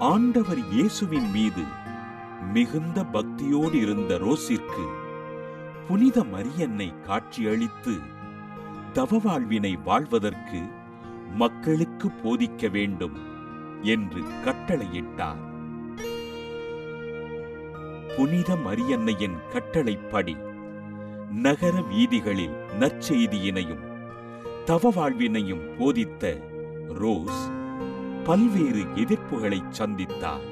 ஆண்டவர் இயேசுவின் மீது மிகுந்த பக்தியோடு இருந்த ரோசிற்கு புனித மரியன்னை காட்சியளித்து தவ வாழ்வினை வாழ்வதற்கு மக்களுக்கு போதிக்க வேண்டும் என்று கட்டளையிட்டார் புனித மரியன்னையின் கட்டளைப்படி நகர வீதிகளில் நற்செய்தியினையும் தவ வாழ்வினையும் போதித்த ரோஸ் பல்வேறு எதிர்ப்புகளை சந்தித்தார்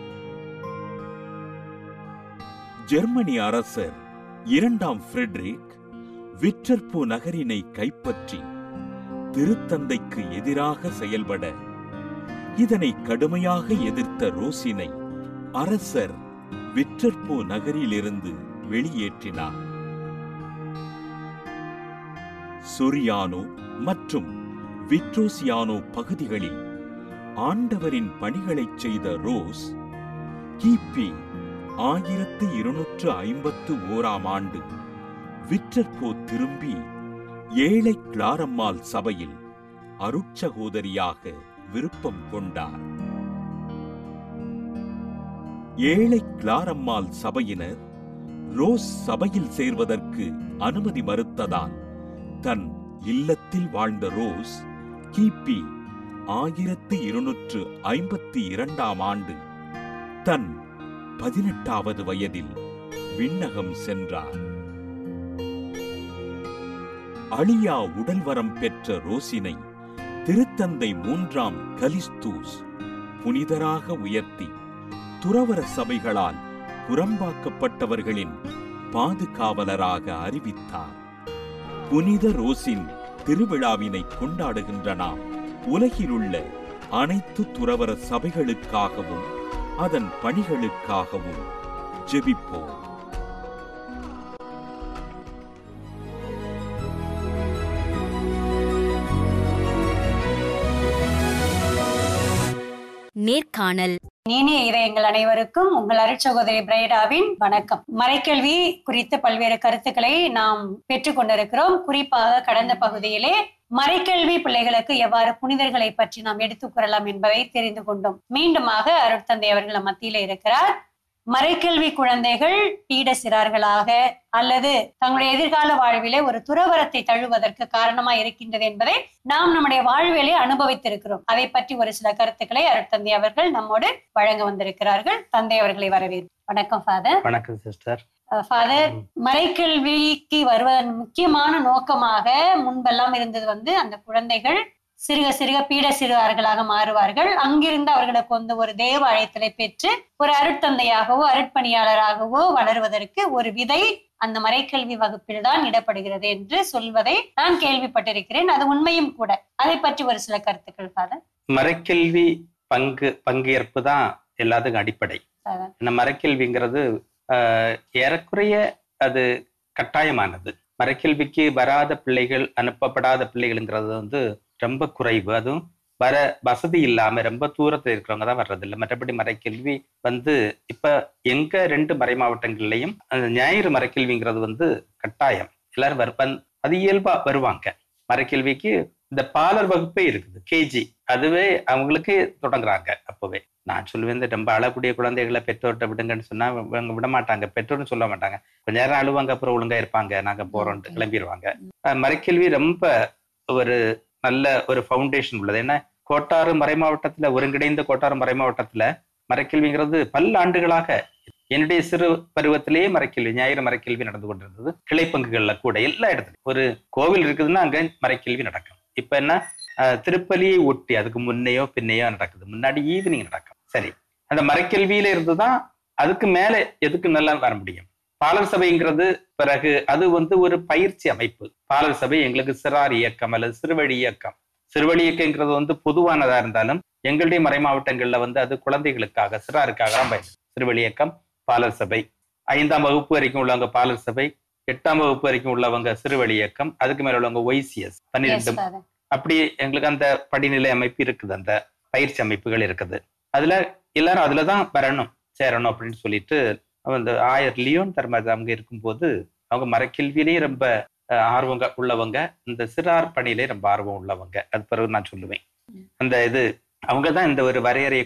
ஜெர்மனி அரசர் இரண்டாம் ஃபிரெட்ரிக் விற்றற்பு நகரினை கைப்பற்றி திருத்தந்தைக்கு எதிராக செயல்பட இதனை கடுமையாக எதிர்த்த ரோசினை அரசர் விற்றற்பு நகரிலிருந்து வெளியேற்றினார் சொரியானோ மற்றும் விட்ரோசியானோ பகுதிகளில் ஆண்டவரின் பணிகளைச் செய்த ரோஸ் கிபி ஆயிரத்து இருநூற்று ஐம்பத்து ஓராம் ஆண்டு விற்றற்போ திரும்பி ஏழை கிளாரம்மாள் சபையில் அருட்சகோதரியாக விருப்பம் கொண்டார் ஏழை கிளாரம்மாள் சபையினர் ரோஸ் சபையில் சேர்வதற்கு அனுமதி மறுத்ததால் தன் இல்லத்தில் வாழ்ந்த ரோஸ் கிபி ஆயிரத்து இருநூற்று ஐம்பத்தி இரண்டாம் ஆண்டு தன் பதினெட்டாவது வயதில் விண்ணகம் சென்றார் அழியா உடல்வரம் பெற்ற ரோசினை திருத்தந்தை மூன்றாம் கலிஸ்தூஸ் புனிதராக உயர்த்தி துறவர சபைகளால் புறம்பாக்கப்பட்டவர்களின் பாதுகாவலராக அறிவித்தார் புனித ரோசின் திருவிழாவினை கொண்டாடுகின்ற நாம் உலகிலுள்ள அனைத்து துறவர சபைகளுக்காகவும் அதன் பணிகளுக்காகவும் ஜெபிப்போம் நேர்காணல் இனிய இதயங்கள் அனைவருக்கும் உங்கள் அருட்சகோதரி பிரைடாவின் வணக்கம் மறைக்கல்வி குறித்த பல்வேறு கருத்துக்களை நாம் பெற்றுக்கொண்டிருக்கிறோம் குறிப்பாக கடந்த பகுதியிலே மறைக்கல்வி பிள்ளைகளுக்கு எவ்வாறு புனிதர்களை பற்றி நாம் எடுத்துக் கூறலாம் என்பதை தெரிந்து கொண்டோம் மீண்டுமாக அருட்தந்தை அவர்கள் நம் மத்தியில இருக்கிறார் மறைக்கல்வி குழந்தைகள் பீட சிறார்களாக அல்லது தங்களுடைய எதிர்கால வாழ்விலே ஒரு துறவரத்தை தழுவதற்கு காரணமா இருக்கின்றது என்பதை நாம் நம்முடைய வாழ்விலே அனுபவித்திருக்கிறோம் அதை பற்றி ஒரு சில கருத்துக்களை அருட்தந்தை அவர்கள் நம்மோடு வழங்க வந்திருக்கிறார்கள் தந்தை அவர்களை வரவேற்பு வணக்கம் ஃபாதர் வணக்கம் சிஸ்டர் ஃபாதர் மறைக்கல்விக்கு வருவதன் முக்கியமான நோக்கமாக முன்பெல்லாம் இருந்தது வந்து அந்த குழந்தைகள் சிறுக சிறுக பீட சிறுவர்களாக மாறுவார்கள் அங்கிருந்து அவர்களுக்கு வந்து ஒரு தேவ அழைத்தலை பெற்று ஒரு அருட்தந்தையாகவோ அருட்பணியாளராகவோ வளருவதற்கு ஒரு விதை அந்த மறைக்கல்வி வகுப்பில் தான் இடப்படுகிறது என்று சொல்வதை நான் கேள்விப்பட்டிருக்கிறேன் அது உண்மையும் கூட அதை பற்றி ஒரு சில கருத்துக்கள் ஃபாதர் மறைக்கல்வி பங்கு பங்கேற்பு தான் எல்லாத்துக்கும் அடிப்படை அதான். இந்த மறைக்கல்விங்கிறது ஆஹ், ஏறக்குறைய அது கட்டாயமானது மறைக்கல்விக்கு வராத பிள்ளைகள் அனுப்பப்படாத பிள்ளைகள்ங்கிறது வந்து ரொம்ப குறைவு அதுவும் வர வசதி இல்லாம ரொம்ப தூரத்துல இருக்கிறவங்க தான் வர்றதில்லை மற்றபடி மறைக்கல்வி வந்து இப்ப எங்க ரெண்டு மறை மாவட்டங்கள்லயும் அந்த ஞாயிறு மறைக்கல்விங்கிறது வந்து கட்டாயம் எல்லாரும் வரு- வந்- அது இயல்பா வருவாங்க மறைக்கல்விக்கு இந்த பாலர் வகுப்பே இருக்குது கேஜி அதுவே அவங்களுக்கு தொடங்குறாங்க அப்பவே நான் சொல்லுவேன் இந்த ரொம்ப அழக்கூடிய குழந்தைகளை பெற்றோர்கிட்ட விடுங்கன்னு சொன்னா அவங்க விட மாட்டாங்க பெற்றோர்னு சொல்ல மாட்டாங்க கொஞ்ச நேரம் அழுவாங்க அப்புறம் ஒழுங்கா இருப்பாங்க நாங்க போறோம்ட்டு கிளம்பிடுவாங்க அஹ் மறைக்கல்வி ரொம்ப ஒரு நல்ல ஒரு ஃபவுண்டேஷன் உள்ளது ஏன்னா கோட்டாறு மறை மாவட்டத்துல ஒருங்கிணைந்த கோட்டாறு மறை மாவட்டத்துல மறைக்கல்விங்கிறது பல ஆண்டுகளாக என்னுடைய சிறு பருவத்திலேயே மறைக்கல்வி ஞாயிறு மறைக்கல்வி நடந்து கொண்டிருந்தது கிளை பங்குகள்ல கூட எல்லா இடத்துலயும் ஒரு கோவில் இருக்குதுன்னா அங்க மறைக்கல்வி நடக்கும் இப்ப என்ன அஹ், திருப்பலியை ஒட்டி அதுக்கு முன்னையோ பின்னையோ நடக்குது முன்னாடி ஈவினிங் நடக்கும் சரி அந்த மறைக்கல்வியில இருந்துதான் அதுக்கு மேல எதுக்கு நல்லா வர முடியும் பாலர் சபைங்கிறது பிறகு அது வந்து ஒரு பயிற்சி அமைப்பு பாலர் சபை எங்களுக்கு சிறார் இயக்கம் அல்லது சிறுவழி இயக்கம் சிறுவழி இயக்கங்கிறது வந்து பொதுவானதா இருந்தாலும் எங்களுடைய மறை மாவட்டங்கள்ல வந்து அது குழந்தைகளுக்காக சிறாருக்காக தான் பயன் சிறுவழி இயக்கம் பாலர் சபை ஐந்தாம் வகுப்பு வரைக்கும் உள்ளவங்க பாலர் சபை எட்டாம் வகுப்பு வரைக்கும் உள்ளவங்க சிறுவழி இயக்கம் அதுக்கு மேல உள்ளவங்க ஒய்சிஎஸ் Yes, பன்னிரெண்டு father. அப்படி எங்களுக்கு அந்த படிநிலை அமைப்பு இருக்குது அந்த பயிற்சி அமைப்புகள் இருக்குது அதுல எல்லாரும் அதுலதான் வரணும் சேரணும் அப்படின்னு சொல்லிட்டு அந்த ஆயர் லியோன் தர்மது அவங்க இருக்கும்போது அவங்க மரக்கல்வியிலேயே ரொம்ப அஹ், ஆர்வங்க உள்ளவங்க இந்த சிறார் பணியிலே ரொம்ப ஆர்வம் உள்ளவங்க அது பிறகு நான் சொல்லுவேன் அந்த இது அவங்க தான் இந்த ஒரு வரையறையை